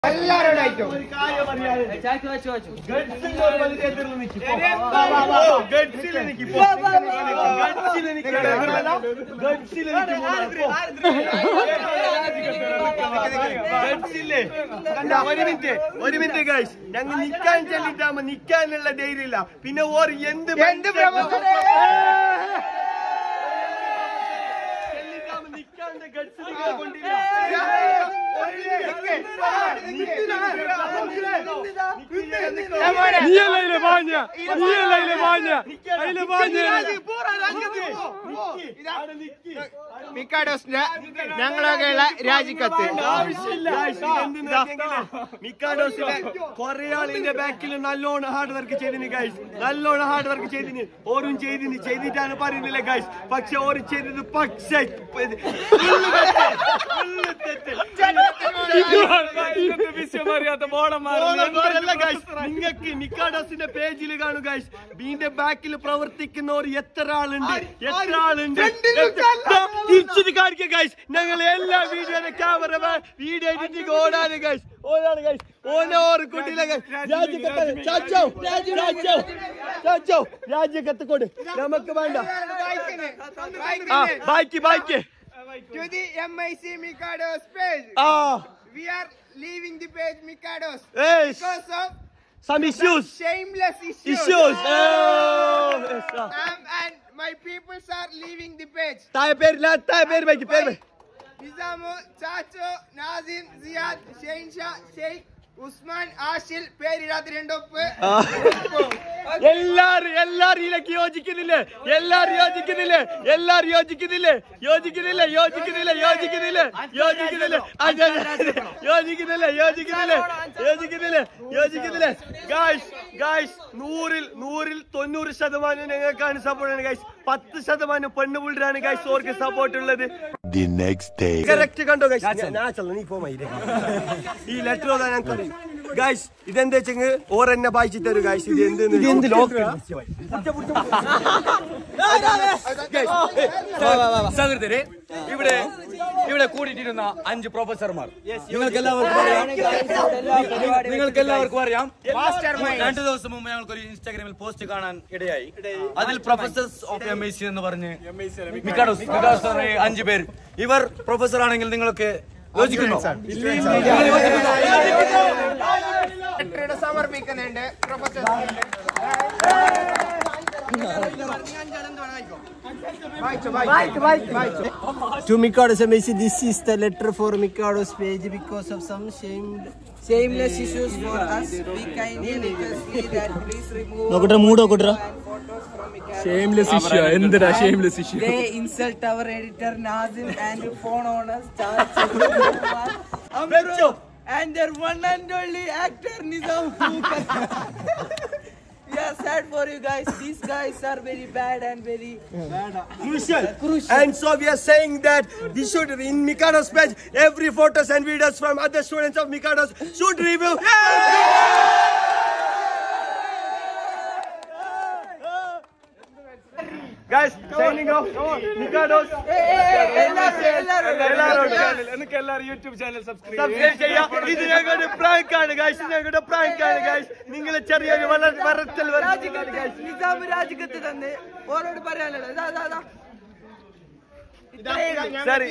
എല്ലാരോടായിട്ടും ഒരു കാര്യം പറയാതെ ചാക്ക് വെച്ചു വെച്ചു ഗഡ്സിന്റെ ഒരു വലിയ എതിർന്ന് നിൽക്ക്. പോ. ഗഡ്സിൽ നിൽക്ക്, പോ. ഗഡ്സിൽ നിൽക്ക്. ഗഡ്സിൽ നിൽക്ക് മൂന്നാൾ. പോ. ഗഡ്സില്ലേ? കണ്ടാ, ഒരു മിനിറ്റ് ഒരു മിനിറ്റ് ഗൈസ് ഞങ്ങൾ നിക്കാൻ ചെല്ലിട്ടാകുമ്പോ നിക്കാനുള്ള ധൈര്യമില്ല പിന്നെ ഓർ എന്ത് എന്ത് പ്രവർത്തനം? ചെല്ലിട്ടാകുമ്പോ നിക്കാന്റെ ഗഡ്സ് നിങ്ങളെ കൊണ്ടില്ല നീയല്ല അതിലെ പാഞ്ഞ നീയല്ല അതിലെ പാഞ്ഞ അതിലെ പാഞ്ഞ മിക്കാഡോസിന്റെ ഞങ്ങളൊക്കെയുള്ള രാജിക്കത്ത് മിക്കാഡോസിലെ കൊറേ ആളിന്റെ ബാക്കിൽ നല്ലോണം ഹാർഡ് വർക്ക് ചെയ്തിന് ഗൈസ് നല്ലോണം ഹാർഡ് വർക്ക് ചെയ്തിന് ഓരും ചെയ്തിന് ചെയ്തിട്ടാണ് പറയുന്നില്ല ഗൈസ് പക്ഷെ ഓര് ചെയ്തത് പക്ഷേ നിങ്ങൾക്ക് മിക്കാഡോസിന്റെ പേജിൽ കാണും ഗൈസ് ബീന്റെ ബാക്കിൽ പ്രവർത്തിക്കുന്നവർ എത്ര ആളുണ്ട് എത്ര ആളുണ്ട് തിരിച്ചിട്ട് കാണിക്കുക ഗൈസ് ഞങ്ങൾ എല്ലാ വീഡിയോയുടെ ക്യാമറ വീഡിയോ എഡിറ്റിംഗ് ഓടാണ് ഗൈസ് ഓടാണ് ഗൈസ് ഓനെ ഓർക്കൂട്ടില്ല ഗൈസ് രാജ്യക്കത്ത് ചാച്ചോ ചാച്ചോ ചാച്ചോ രാജ്യക്കത്ത് കൊടു നമുക്ക് വേണ്ട ആ ബാക്കി ബാക്കി To the MIC Mikados page. ആ We are leaving the page Mikados ഏയ് because of some issues shameless issues. issues Oh, yes, ആ. Um, and my peoples are leaving the page. താഴെ പേരില്ല താഴെ പേര് വയ്ക്ക് പേര് വയ്ക്ക്. നിസാമു ചാച്ചോ നാസിൻ സിയാദ് ഷെയ്ൻഷാ ഷെയ്ഖ് ഉസ്മാൻ ആഷിൽ പേരിടാത്ത രണ്ടൊപ്പ് ആ. എല്ലാരും എല്ലാരും ഇതിലേക്ക് യോജിക്കുന്നില്ലേ എല്ലാരും യോജിക്കുന്നില്ലേ എല്ലാരും യോജിക്കുന്നില്ലേ യോജിക്കുന്നില്ലേ യോജിക്കുന്നില്ലേ യോജിക്കുന്നില്ലേ യോജിക്കുന്നില്ലേ അതെ, അതെ, അതെ. യോജിക്കുന്നില്ലേ യോജിക്കുന്നില്ലേ യോജിക്കുന്നില്ലേ യോജിക്കുന്നില്ലേ ഗായ്സ് ഗായ്സ് നൂറിൽ നൂറിൽ തൊണ്ണൂറ് ശതമാനം ഞങ്ങൾക്കാണ് സപ്പോർട്ട് ഗായ്സ് പത്ത് ശതമാനം പെണ്ണുപിള്ളേരാണ് ഗായ്സ് ഓർക്ക് സപ്പോർട്ട് ഉള്ളത് The next day. കറക്റ്റ് കണ്ടോ ഗൈസ് നീ പോ മയിലേ ഈ ലെറ്റർ ഓതാ ഞങ്ങൾക്ക് ഗൈസ് ഇതെന്താ വെച്ചെങ്കിൽ ഓരെന്നെ വായിച്ചു തരൂ ഗൈസ് ഇത് എന്ത് ഇത് എന്ത് സഹൃദരെ ഇവിടെ ഇവിടെ കൂടിയിട്ടിരുന്ന അഞ്ച് പ്രൊഫസർമാർ നിങ്ങൾക്ക് എല്ലാവർക്കും അറിയാം നിങ്ങൾക്ക് എല്ലാവർക്കും അറിയാം രണ്ടു ദിവസം മുമ്പ് ഞങ്ങൾക്ക് ഒരു ഇൻസ്റ്റാഗ്രാമിൽ പോസ്റ്റ് കാണാൻ ഇടയായി അതിൽ professors of M I C എന്ന് പറഞ്ഞ് മിക്കാഡോസ് മിക്കാഡോസ് എന്ന് പറഞ്ഞ അഞ്ചു പേർ ഇവർ പ്രൊഫസർ ആണെങ്കിൽ നിങ്ങൾക്ക് യോജിക്കുന്നു നിങ്ങൾ യോജിക്കുന്നു? ലെറ്റർ സമർപ്പിക്കുന്നുണ്ട് professor To Mikado's MIC, this is the letter for Mikado's page because of some shamed shameless issues for us. We kindly request you that please remove നോക്കട്ടെ മൂട് നോക്കട്ടെ and photos from Mikado. Shameless issue എന്തിനാ shameless issue They insult our editor Nazim and phone owners Charles Amro and their one and only actor Nizam. we are sad for you guys. These guys are very bad and very crucial. And so we are saying that we should, in Mikado's page, every photos and videos from other students of Mikado's should review. Guys, signing off. Mikado's. എനിക്ക് എല്ലാവരും YouTube channel subscribe subscribe ചെയ്യാം ഇത് ഞങ്ങളുടെ prank ആണ് guys ഞങ്ങളുടെ prank ആണ് guys നിങ്ങൾ ചെറിയൊരു വള- വരച്ചൽ വരച്ചിട്ടുണ്ട് ഗൈസ് നിസാം രാജിക്കത്ത് തന്നെ ഓരോട് പറയാനുള്ളത് ഇതാ, ഇതാ, ഇതാ. സരി